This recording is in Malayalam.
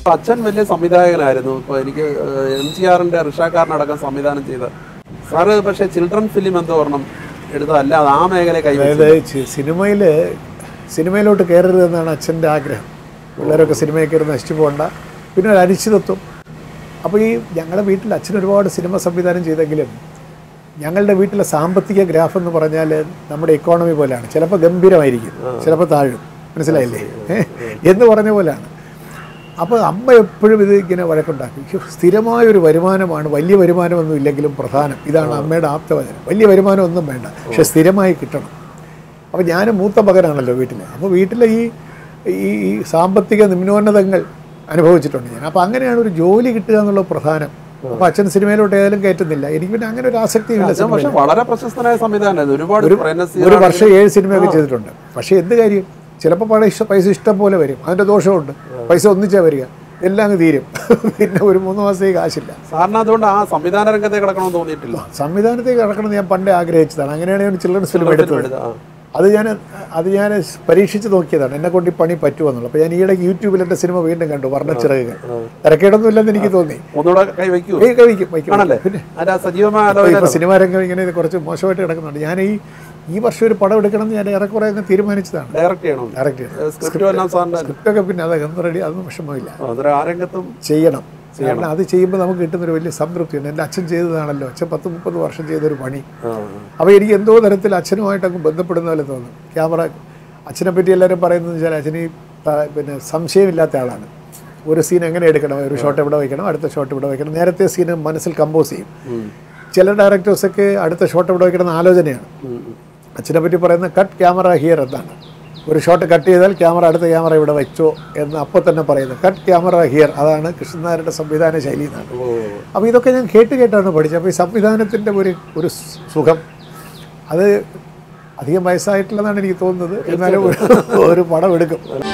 അച്ഛൻ വലിയ സംവിധായകനായിരുന്നു ഇപ്പോൾ എനിക്ക് എം ജി ആറിന്റെ റിഷാക്കാരനടക്കം സംവിധാനം ചെയ്ത സാറ് പക്ഷേ ചിൽഡ്രൻ ഫിലിം എന്തോ ഒരെണ്ണം എടുത്തതല്ല അത് ആ മേഖല കൈവച്ചത് അതായത് ചി- സിനിമയിൽ സിനിമയിലോട്ട് കയറരുതെന്നാണ് അച്ഛൻ്റെ ആഗ്രഹം പിള്ളേരൊക്കെ സിനിമയിൽ കയറി നശിച്ചു പോകണ്ട പിന്നെ ഒരു അനിശ്ചിതത്വം അപ്പോൾ ഈ ഞങ്ങളുടെ വീട്ടിൽ അച്ഛൻ ഒരുപാട് സിനിമ സംവിധാനം ചെയ്തെങ്കിലും ഞങ്ങളുടെ വീട്ടിലെ സാമ്പത്തിക ഗ്രാഫ് എന്ന് പറഞ്ഞാൽ നമ്മുടെ ഇക്കോണമി പോലെയാണ് ചിലപ്പോൾ ഗംഭീരമായിരിക്കും ചിലപ്പോൾ താഴും മനസ്സിലായില്ലേ എന്ന് പറഞ്ഞ പോലെയാണ് അപ്പോൾ അമ്മ എപ്പോഴും ഇത് ഇങ്ങനെ വഴക്കുണ്ടാക്കും "ഹ്യോ, സ്ഥിരമായൊരു വരുമാനമാണ് വലിയ വരുമാനമൊന്നും ഇല്ലെങ്കിലും പ്രധാനം ഇതാണ് അമ്മയുടെ ആപ്തവചനം വലിയ വരുമാനം ഒന്നും വേണ്ട പക്ഷെ സ്ഥിരമായി കിട്ടണം അപ്പോൾ ഞാൻ മൂത്ത മകനാണല്ലോ വീട്ടിൽ അപ്പോൾ വീട്ടിലെ ഈ ഈ ഈ സാമ്പത്തിക നിമ്നോന്നതങ്ങൾ അനുഭവിച്ചിട്ടുണ്ട് ഞാൻ അപ്പോൾ അങ്ങനെയാണ് ഒരു ജോലി കിട്ടുക എന്നുള്ളത് പ്രധാനം അപ്പോൾ അച്ഛൻ സിനിമയിലോട്ട് ഏതായാലും കയറ്റുന്നില്ല എനിക്ക് പിന്നെ അങ്ങനെ ഒരു ആസക്തിയില്ല അച്ഛൻ പക്ഷെ വളരെ പ്രശസ്തനായ സംവിധാനമായിരുന്നു ഒരുപാട് പ്രേംനസീർ ഒരു വർഷം ഏഴ് സിനിമയൊക്കെ ചെയ്തിട്ടുണ്ട് പക്ഷേ എന്ത് കാര്യം ചിലപ്പോൾ പൈസ പൈസ ഇഷ്ടം പോലെ വരും അതിൻ്റെ ദോഷമുണ്ട് പൈസ ഒന്നിച്ചാ വരിക എല്ലാം അങ്ങ് തീരും പിന്നെ ഒരു മൂന്ന് മാസത്തേക്ക് കാശില്ല സാറിന് അതുകൊണ്ട് ആ സംവിധാന രംഗത്തെ കിടക്കണമെന്ന് തോന്നിയിട്ടില്ല സംവിധാനത്തേക്ക് കിടക്കണമെന്ന് ഞാൻ പണ്ടേ ആഗ്രഹിച്ചതാണ് അങ്ങനെയാണ് ഞാൻ ചിൽഡ്രൻസ് ഫിലിം എടുത്തത് എടുത്ത- ആ. അത് ഞാൻ അത് ഞാൻ പരീക്ഷിച്ച് നോക്കിയതാണ് എന്നെ കൊണ്ട് ഈ പണി പറ്റുമെന്നുള്ളത് അപ്പോൾ ഞാൻ ഈയിടെ യൂട്യൂബിൽ എൻ്റെ സിനിമ വീണ്ടും കണ്ടു വർണ്ണച്ചിറകുകൾ തിരക്കേടൊന്നും ഇല്ലെന്ന് എനിക്ക് തോന്നി ഒന്നുകൂടെ കൈ വയ്ക്കൂ ഏയ് കഴിക്കും വയ്ക്കും ആണല്ലേ പിന്നെ അതിന്റെ ആ സജീവമായ ഇപ്പോൾ ആലോചന ഇപ്പോൾ സിനിമാ രംഗം ഇങ്ങനെ കുറച്ച് മോശമായിട്ട് കിടക്കുന്നുണ്ട് ഞാൻ ഈ ഈ വർഷം ഒരു പടം എടുക്കണം എന്ന് ഞാൻ ഏറെക്കുറെ അങ്ങ് തീരുമാനിച്ചതാണ് ഡയറക്റ്റ് ചെയ്യണം ഡയറക്റ്റ് ചെയ്യണം സ്ക്രിപ്റ്റും എല്ലാം സാറിന്റെ സ്ക്രിപ്റ്റൊക്കെ പിന്നെ അതൊക്കെ റെഡി അതൊന്നും വിഷമമില്ല അതൊരു ആ രംഗത്തും ചെയ്യണം കാരണം അത് ചെയ്യുമ്പോൾ നമുക്ക് കിട്ടുന്നൊരു വലിയ സംതൃപ്തിയുണ്ട് എൻ്റെ അച്ഛൻ ചെയ്തതാണല്ലോ അച്ഛൻ പത്ത് മുപ്പത് വർഷം ചെയ്തൊരു പണി ആ, അപ്പോൾ എനിക്ക് എന്തോ തരത്തിൽ അച്ഛനുമായിട്ട് അങ്ങ് ബന്ധപ്പെടുന്ന പോലെ തോന്നും ക്യാമറ അച്ഛനെ പറ്റി എല്ലാവരും പറയുന്നത് വെച്ചാൽ അച്ഛന് ഈ പ- പിന്നെ സംശയമില്ലാത്ത ആളാണ് ഒരു സീൻ എങ്ങനെ എടുക്കണം ഒരു ഷോട്ട് എവിടെ വയ്ക്കണം അടുത്ത ഷോട്ട് ഇവിടെ വയ്ക്കണം നേരത്തെ സീന് മനസ്സിൽ കമ്പോസ് ചെയ്യും ഉം. ചില ഡയറക്ടേഴ്സൊക്കെ അടുത്ത ഷോട്ട് എവിടെ വയ്ക്കണം എന്ന് ആലോചനയാണ് ഉം, ഉം. അച്ഛനെ പറ്റി പറയുന്ന കട്ട് ക്യാമറ ഹിയർ എന്നാണ് ഒരു ഷോട്ട് കട്ട് ചെയ്താൽ ക്യാമറ അടുത്ത ക്യാമറ ഇവിടെ വെച്ചോ എന്ന് അപ്പോൾ തന്നെ പറയുന്നത് കട്ട് ക്യാമറ ഹിയർ അതാണ് കൃഷ്ണനായരുടെ സംവിധാന ശൈലി എന്നാണ് ഓ അപ്പോൾ ഇതൊക്കെ ഞാൻ കേട്ട് കേട്ടാണ് പഠിച്ചത് അപ്പോൾ ഈ സംവിധാനത്തിൻ്റെ ഒരു ഒരു സുഖം അത് അധികം വയസ്സായിട്ടില്ലെന്നാണ് എനിക്ക് തോന്നുന്നത് എന്നാലും ഒരു- ഒരു പടം എടുക്കും